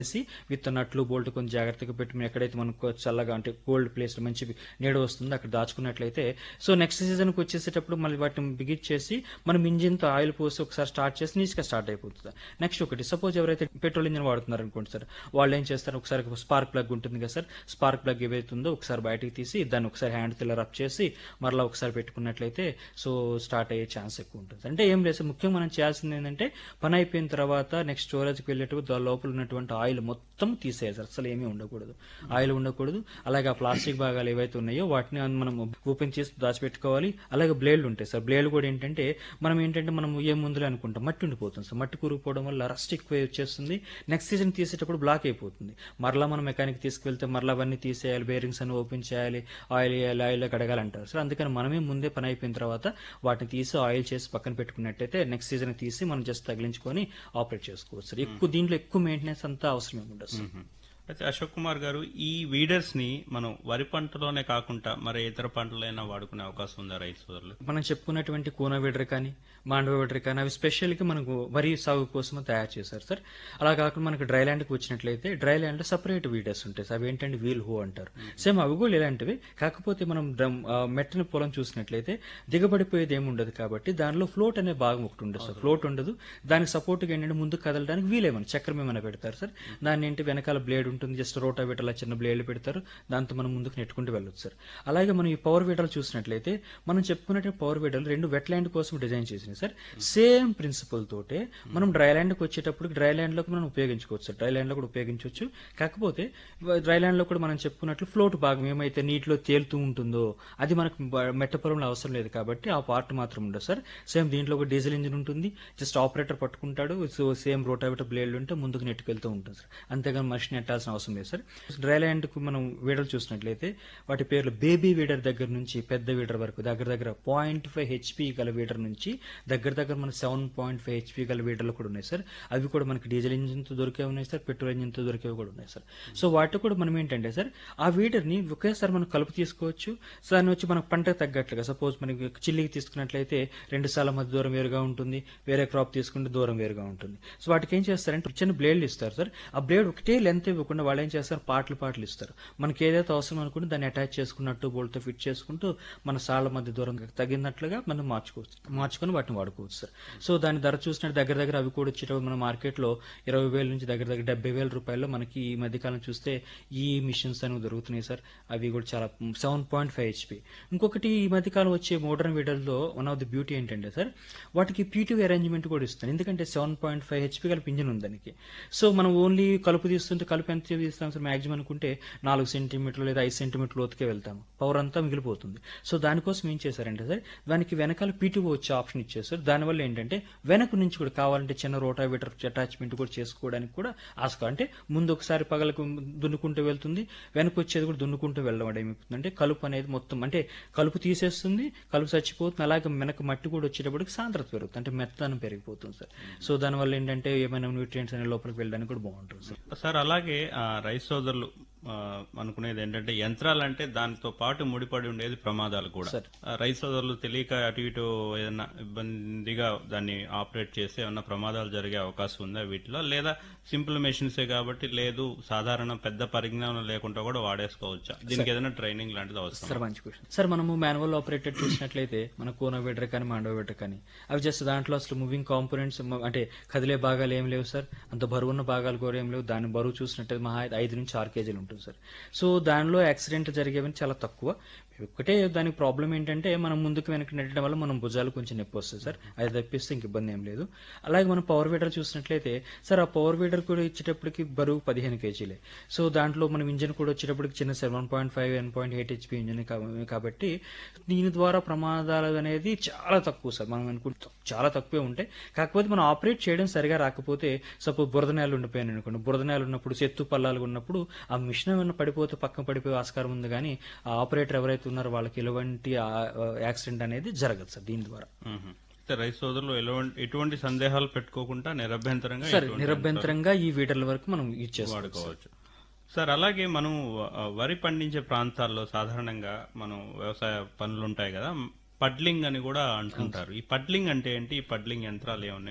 చేసి విత్తనట్లు బోల్ట్ కొంచెం జాగ్రత్తగా పెట్టుకుని ఎక్కడైతే మనకు చల్లగా అంటే కోల్డ్ ప్లేస్ మంచి నీడ వస్తుందో అక్కడ దాచుకున్నట్లయితే సో నెక్స్ట్ సీజన్కి వచ్చేసేటప్పుడు మళ్ళీ వాటిని బిగిచ్చేసి మనం ఇంజిన్తో ఆయిల్ పోసి ఒకసారి స్టార్ట్ చేసి నీట్గా స్టార్ట్ అయిపోతుంది నెక్స్ట్ ఒకటి సపోజ్ ఎవరైతే పెట్రోల్ ఇంజిన్ వాడుతున్నారు అనుకోండి సార్ వాళ్ళు ఏం చేస్తారు ఒకసారి స్పార్క్ ప్లగ్ ఉంటుంది కదా సార్ స్పార్క్ ప్లగ్ ఏవైతే ఉందో ఒకసారి బయటికి తీసి దాన్ని ఒకసారి హ్యాండ్ తో రబ్ చేసి మరలా ఒకసారి పెట్టుకున్నట్లయితే సో స్టార్ట్ అయ్యే ఛాన్స్ ఎక్కువ ఉంటుంది అంటే ఏం లేదు సార్ ముఖ్యంగా మనం చేయాల్సింది ఏంటంటే పని అయిపోయిన తర్వాత నెక్స్ట్ స్టోరేజ్కి వెళ్ళేటప్పుడు దాని లోపల ఉన్నటువంటి ఆయిల్ మొత్తం తీసేయాలి సార్ అసలు ఏమీ ఉండకూడదు ఆయిల్ ఉండకూడదు అలాగే ఆ ప్లాస్టిక్ భాగాలు ఏవైతే ఉన్నాయో వాటిని మనం ఓపెన్ చేసి దాచిపెట్టుకోవాలి అలాగే బ్లేడ్లు ఉంటాయి సార్ బ్లేడ్ కూడా ఏంటంటే మనం ఏంటంటే మనం ఏ ముందులే అనుకుంటాం మట్టి ఉండిపోతుంది సార్ మట్టి కూరుకుపోవడం వల్ల రస్ట్ ఎక్కువ వచ్చేస్తుంది నెక్స్ట్ సీజన్ తీసేటప్పుడు బ్లాక్ అయిపోతుంది మరలా మనం మెకానిక్ తీసుకువెళ్తే మరలా అవన్నీ తీసేయాలి బేరింగ్స్ అన్ని ఓపెన్ చేయాలి ఆయిల్ వేయాలి ఆయిల్ కడగాలి అంటారు సార్ అందుకని మనమే ముందే పని అయిపోయిన తర్వాత వాటిని తీసి ఆయిల్ చేసి పక్కన పెట్టుకున్నట్టయితే నెక్స్ట్ సీజన్ తీసి మనం జస్ట్ తగిలించుకొని ఆపరేట్ చేసుకోవచ్చు సార్ ఎక్కువ దీంట్లో ఎక్కువ మెయింటెనెన్స్ అంతా అవసరం ఏమి ఉండదు సార్ అయితే అశోక్ కుమార్ గారు ఈ వీడర్స్ ని మనం వరి పంటలోనే కాకుండా మరి ఇతర పంటలైనా వాడుకునే అవకాశం ఉందా రైతు సోదరులు మనం చెప్పుకున్నటువంటి కూన వీడర్ కానీ మాండవ వీడర్ కానీ అవి స్పెషల్గా మనకు వరి సాగు కోసం తయారు చేశారు సార్ అలా కాకుండా మనకు డ్రై ల్యాండ్కి వచ్చినట్లయితే డ్రై ల్యాండ్లో సపరేట్ వీడర్స్ ఉంటాయి సార్ అవి ఏంటంటే వీల్ హో అంటారు సేమ్ అవి కూడా ఇలాంటివి కాకపోతే మనం డ్రమ్ ఆ, మెట్టని పొలం చూసినట్లయితే దిగబడిపోయేది ఏమి ఉండదు కాబట్టి దానిలో ఫ్లోట్ అనే భాగం ఒకటి ఉండదు సార్ ఫ్లోట్ ఉండదు దానికి సపోర్ట్గా ఏంటంటే ముందు కదలడానికి వీలేమని చక్రం ఏమైనా పెడతారు సార్ దాన్ని ఏంటి వెనకాల బ్లేడ్ ఉంటుంది జస్ట్ రోటా వీటర్లా చిన్న బ్లేడ్లు పెడతారు దాంతో మనం ముందుకు నెట్టుకుంటూ వెళ్ళొచ్చు సార్ అలాగే మనం ఈ పవర్ వీడర్లు చూసినట్లయితే మనం చెప్పుకున్నట్టు పవర్ వీడర్లు రెండు వెట్ ల్యాండ్ కోసం డిజైన్ చేసినాయి సార్ సేమ్ ప్రిన్సిపల్ తోటే మనం డ్రై ల్యాండ్కి వచ్చేటప్పుడు డ్రై ల్యాండ్ లో మనం ఉపయోగించుకోవచ్చు సార్ డ్రై ల్యాండ్ లో కూడా ఉపయోగించవచ్చు కాకపోతే డ్రై ల్యాండ్ లో కూడా మనం చెప్పుకున్నట్లు ఫ్లోట్ భాగం ఏమైతే నీటిలో తేలుతూ ఉంటుందో అది మనకు బ- మెట్ట పొలంలో అవసరం లేదు కాబట్టి ఆ పార్ట్ మాత్రం ఉండదు సార్ సేమ్ దీంట్లో ఒక డీజిల్ ఇంజిన్ ఉంటుంది జస్ట్ ఆపరేటర్ పట్టుకుంటాడు సో సేమ్ రోటావేటర్ బ్లేడ్లు ఉంటే ముందుకు నెట్టుకెళ్తూ ఉంటుంది సార్ అంతేగాని మనిషిని నెట్టాల్సిన అవసరం లేదు సార్ డ్రై ల్యాండ్ కు మనం వీడర్ చూసినట్లయితే వాటి పేర్లు బేబీ వీడర్ దగ్గర నుంచి పెద్ద వీడర్ వరకు దగ్గర దగ్గర పాయింట్ ఫైవ్ హెచ్పి గల వీడర్ నుంచి దగ్గర దగ్గర మన సెవెన్ పాయింట్ ఫైవ్ హెచ్పి గల వీడర్లు కూడా ఉన్నాయి సార్ అవి కూడా మనకి డీజిల్ ఇంజిన్ తో దొరికే ఉన్నాయి సార్ పెట్రోల్ ఇంజిన్ తో దొరికేవి కూడా ఉన్నాయి సార్ సో వాటి కూడా మనం ఏంటంటే సార్ ఆ వీడర్ ని ఒకేసారి మనం కలుపు తీసుకోవచ్చు సో దాన్ని వచ్చి మనకు పంటకు తగ్గట్లుగా సపోజ్ మనకి చిల్లికి తీసుకున్నట్లయితే రెండు సార్ల మధ్య దూరం వేరుగా ఉంటుంది వేరే క్రాప్ తీసుకుంటే దూరం వేరుగా ఉంటుంది సో వాటికి ఏం చేస్తారంటే చిన్న బ్లేడ్లు ఇస్తారు సార్ ఆ బ్లేడ్ ఒకటే లెంత్ ఇవ్వకుండా వాళ్ళు ఏం చేస్తారు పాటలు పాటలు ఇస్తారు మనకి ఏదైతే అవసరం అనుకుంటే దాన్ని అటాచ్ చేసుకున్నట్టు బోల్ట్తో ఫిట్ చేసుకుంటూ మన సాళ్ళ మధ్య దూరం తగినట్లుగా మనం మార్చుకోవచ్చు మార్చుకొని వాటిని వాడుకోవచ్చు సార్ సో దాని ధర చూసినట్టు దగ్గర దగ్గర అవి కూడా వచ్చేటప్పుడు మన మార్కెట్లో ఇరవై వేల నుంచి దగ్గర దగ్గర డెబ్బై వేల రూపాయల్లో మనకి ఈ మధ్యకాలం చూస్తే ఈ మిషన్స్ అనేవి దొరుకుతున్నాయి సార్ అవి కూడా చాలా సెవెన్ పాయింట్ ఫైవ్ హెచ్పి ఇంకొకటి ఈ మధ్యకాలం వచ్చే మోడర్న్ వీడర్లో వన్ ఆఫ్ ది బ్యూటీ ఏంటంటే సార్ వాటికి పీటీవీ అరేంజ్మెంట్ కూడా ఇస్తాను ఎందుకంటే సెవెన్ పాయింట్ ఫైవ్ హెచ్పి కలిపి ఇంజిన్ ఉంది దానికి సో మనం ఓన్లీ కలుపు తీస్తుంటే కలుపు ఎంత తీస్తాం సార్ మాక్సిమం అనుకుంటే నాలుగు సెంటీమీటర్లు లేదా ఐదు సెంటీమీటర్లు లోతుకే వెళ్తాము పవర్ అంతా మిగిలిపోతుంది సో దానికోసం ఏం చేశారంటే సార్ దానికి వెనకాల పీటీఓ వచ్చే ఆప్షన్ ఇచ్చేసారు దానివల్ల ఏంటంటే వెనక నుంచి కూడా కావాలంటే చిన్న రోటావేటర్ అటాచ్మెంట్ కూడా చేసుకోవడానికి కూడా ఆస్కారం అంటే ముందు ఒకసారి పగలకు దున్నుకుంటూ వెళ్తుంది వెనక వచ్చేది కూడా దున్నుకుంటూ వెళ్ళడం ఏమవుతుంది అంటే కలుపు అనేది మొత్తం అంటే కలుపు తీసేస్తుంది కలుపు చచ్చిపోతుంది అలాగే వెనక మట్టి కూడా వచ్చేటప్పటికి సాంద్రత పెరుగుతుంది అంటే మెత్తనం పెరిగిపోతుంది సార్ సో దానివల్ల ఏంటంటే ఏమైనా న్యూట్రియంట్స్ అనే లోపలికి వెళ్ళడానికి కూడా బాగుంటుంది సార్ సార్ అలాగే ఆ, రైతు సోదరులు ఆ, అనుకునేది ఏంటంటే యంత్రాలంటే దానితో పాటు ముడిపడి ఉండేది ప్రమాదాలు కూడా సార్. ఆ, రైతు సోదరులు తెలియక అటు ఇటు ఏదైనా ఇబ్బందిగా దాన్ని ఆపరేట్ చేస్తే ఏమన్నా ప్రమాదాలు జరిగే అవకాశం ఉందా వీటిలో లేదా సింపుల్ మెషిన్సే కాబట్టి లేదు సాధారణ పెద్ద పరిజ్ఞానం లేకుండా కూడా వాడేసుకోవచ్చా దీనికి ఏదైనా ట్రైనింగ్ లాంటిది అవసరం సార్ మంచి క్వశ్చన్ సార్ మనము మాన్యువల్ ఆపరేటెడ్ చూసినట్లయితే మన కోనో వెడర్ కానీ మాండో వెడర్ కానీ అవి జస్ట్ దాంట్లో అసలు మూవింగ్ కాంపోనెంట్స్ అంటే కదిలే భాగాలు ఏం లేవు సార్ అంత బరువున్న భాగాలు కూడా ఏం లేవు దాని బరువు చూసినట్టయితే మహా అయితే ఐదు నుంచి ఆరు కేజీలు ఉంటుంది సార్ సో దానిలో యాక్సిడెంట్ జరిగేవని చాలా తక్కువ ఒక్కటే దానికి ప్రాబ్లం ఏంటంటే మనం ముందుకు వెనక్కి నెట్టడం వల్ల మనం భుజాలు కొంచెం నొప్పి వస్తుంది సార్ అది తప్పిస్తే ఇంక ఇబ్బంది ఏం లేదు అలాగే మనం పవర్ వీడర్ చూసినట్లయితే సార్ ఆ పవర్ వీడర్ కూడా ఇచ్చేటప్పటికి బరువు పదిహేను కేజీలే సో దాంట్లో మనం ఇంజిన్ కూడా వచ్చేటప్పటికి చిన్న seven point five one point eight HP engine కాబట్టి దీని ద్వారా ప్రమాదాలు అనేది చాలా తక్కువ సార్ మనం అనుకుంటే చాలా తక్కువే ఉంటాయి కాకపోతే మనం ఆపరేట్ చేయడం సరిగా రాకపోతే సపోజ్ బురద నేలలు ఉండిపోయాను అనుకోండి బురద నేలలు ఉన్నప్పుడు చెత్తు పల్లాలు ఉన్నప్పుడు ఆ మిషన్ ఏమైనా పడిపోతే పక్కన పడిపోయే ఆస్కారం ఉంది కానీ ఆ ఆపరేటర్ ఎవరైతే ఉన్నారో వాళ్ళకి ఎలాంటి యాక్సిడెంట్ అనేది జరగదు సార్ దీని ద్వారా మ్మ్. అయితే రైతు సోదరులు ఎలాంటి- ఎటువంటి సందేహాలు పెట్టుకోకుండా నిరభ్యంతరంగా సార్ ఎటువంటి నిరభ్యంతరంగా ఈ వీటర్ల వరకు మనం యూజ్ చేసుకోవాలి వాడుకోవచ్చు సార్ అలాగే మనం ఆ, వరి పండించే ప్రాంతాల్లో సాధారణంగా మనం వ్యవసాయ పనులు ఉంటాయి కదా పడ్లింగ్ అని కూడా అంటుంటారు ఈ పడ్లింగ్ అంటే ఏంటి ఈ పడ్లింగ్ యంత్రాలు ఏమున్నాయి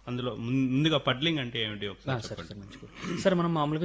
అందులో ముం- ముందుగా పడ్లింగ్ అంటే ఏమిటి ఒకసారి సార్ చెప్పండి సార్ మంచిగా సార్ మనం మామూలుగా